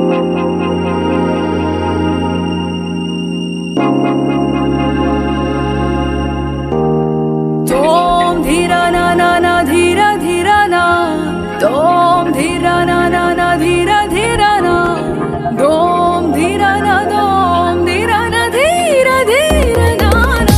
తోం ధీర నా నా నా ధీర ధీర నా తోం ధీర నా నా నా ధీర ధీర నా దోం ధీర నా దోం ధీర నా ధీర ధీర నా నా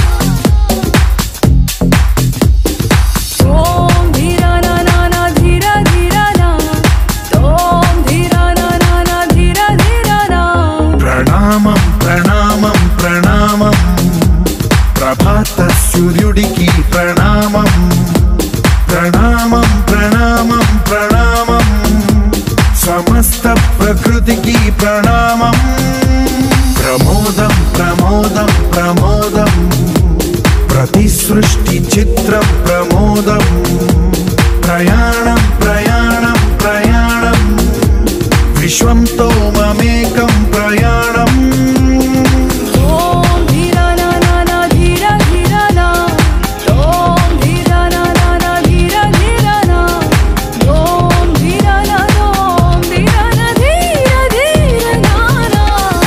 తోం ధీర నా నా నా ధీర ధీర నా తోం ధీర నా నా నా ధీర ధీర నా ప్రణామం ప్రణామం ప్రణామం ప్రభాత సూర్యుడికి ప్రణామం ప్రణామం ప్రణామం ప్రణామం సమస్త ప్రకృతికి ప్రణామం ప్రమోదం ప్రమోదం ప్రమోదం ప్రతి సృష్టి చిత్ర ప్రమోదం ప్రయాణం ప్రయాణం ప్రయాణం విశ్వంతో మమేకం ప్రయాణం ఓం ధీర నా నా నా ధీర ధీర నా ఓం ధీర నా నా నా ధీర ధీర నా ఓం ధీర నా ఓం ధీర నా ధీర ధీర నా నా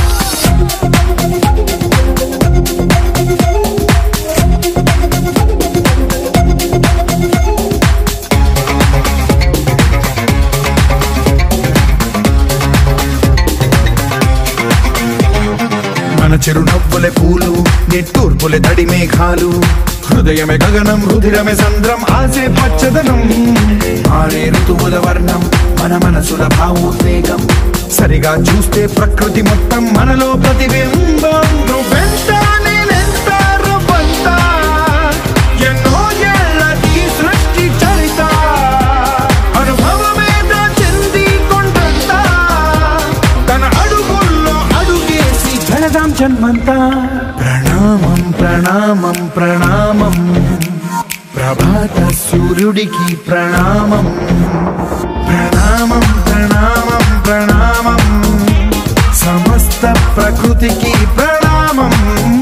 మన చిరునవ్వులే పూలు నిట్టూర్పులే తడి మేఘాలు హృదయమే గగనం రుధిరమే సంద్రం ఆసే పచ్చదనం మారే ఋతువుల వర్ణం మన మనసుల భావోద్వేగం సరిగా చూస్తే ప్రకృతి మొత్తం మనలో ప్రతిబింబం నువ్వెంత నేనెంత రవ్వంత, ఎన్నో ఏళ్ళది సృష్టి చరిత అనుభవమేద చెంది కొండంతా తన అడుగుల్లో అడుగేసి ఘనదాం జన్మంతా ప్రణామం ప్రణామం ప్రణామం ప్రభాత సూర్యుడికి ప్రణామం ప్రణామం ప్రణామం ప్రణామం సమస్త ప్రకృతికి ప్రణామం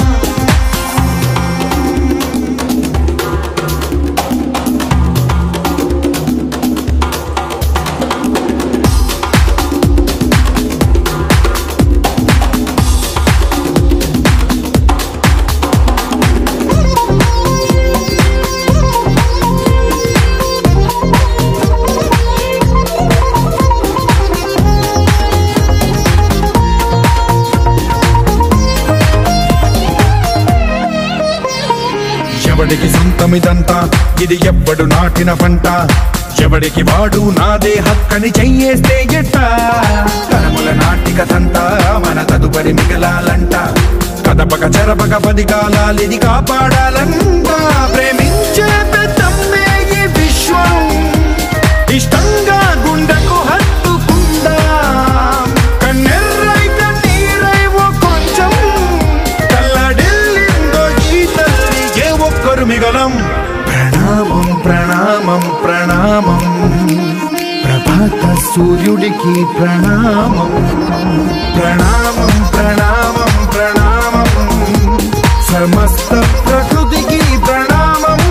ఎవడికి సొంతమిదంతా ఇది ఎవ్వడు నాటిన పంట ఎవడికి వాడు నాదే హక్కని చెయ్యేస్తే ఎట్ట తరముల నాటికతంతా మన తదుపరి మిగలాలంట కదపక చెరపక పది కాలాలిది కాపాడాలంట ప్రేమించే పెద్దమ్మే ఈ విశ్వం ఇష్టంగా గుండెకు హత్తుకుందా కన్నెర్రై కన్నీరై ఓ కొంచెం కల్లడిల్లిందో ఈ తల్లి ఏ ఒక్కరు మిగలం ప్రణామం ప్రణామం ప్రణామం ప్రభాత సూర్యుడికి ప్రణామం ప్రణామం ప్రణామం ప్రణామం సమస్త ప్రకృతికి ప్రణామం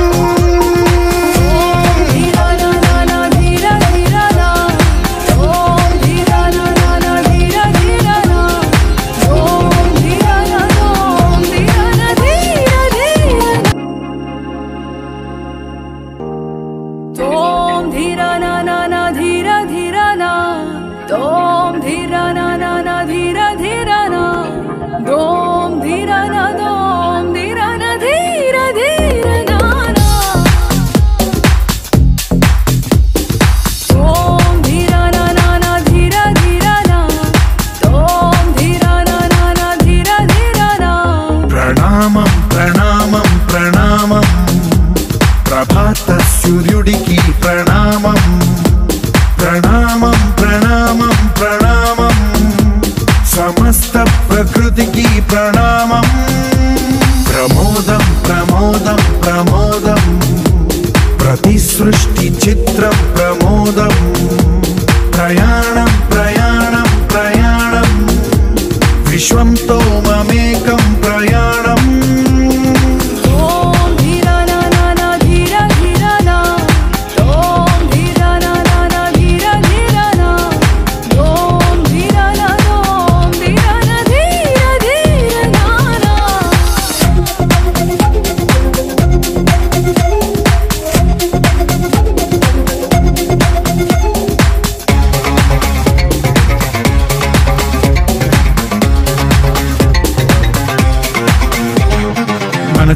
ధీర నా నా నా ధీర ధీర నా ఓం ధీర నా నా నా ధీర ధీర నా ఓం ధీర నా ఓం ధీర నా ధీర ధీర తోం ధీర నా నా నా ధీర ధీర నా తోం ధీర నా నా నా ధీర ధీర నా దోం ధీర నా దోం ధీర నా ధీర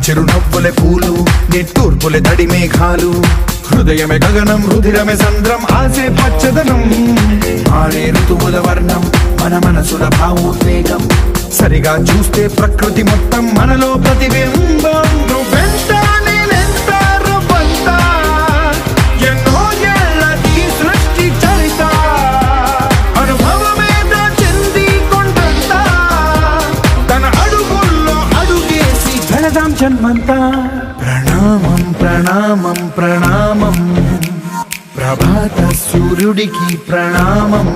చిరునవ్వులే పూలు నిట్టూర్పులే తడి మేఘాలు హృదయమే గగనం రుధిరమే సంద్రం ఆసే పచ్చదనం మారే ఋతువుల వర్ణం మన మనసుల భావోద్వేగం సరిగా చూస్తే ప్రకృతి మొత్తం మనలో ప్రతిబింబం నువ్వెంత నేనెంత రవ్వంత ఎన్నో ఏళ్ళది సృష్టి చరిత అనుభవమేద చెంది కొండంతా తన అడుగుల్లో అడుగేసి వెళదాం జన్మంతా ప్రణామం ప్రణామం ప్రణామం ప్రభాత సూర్యుడికి ప్రణామం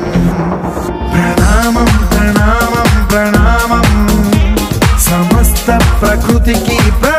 ప్రణామం ప్రణామం ప్రణామం సమస్త ప్రకృతికి ప్రణామం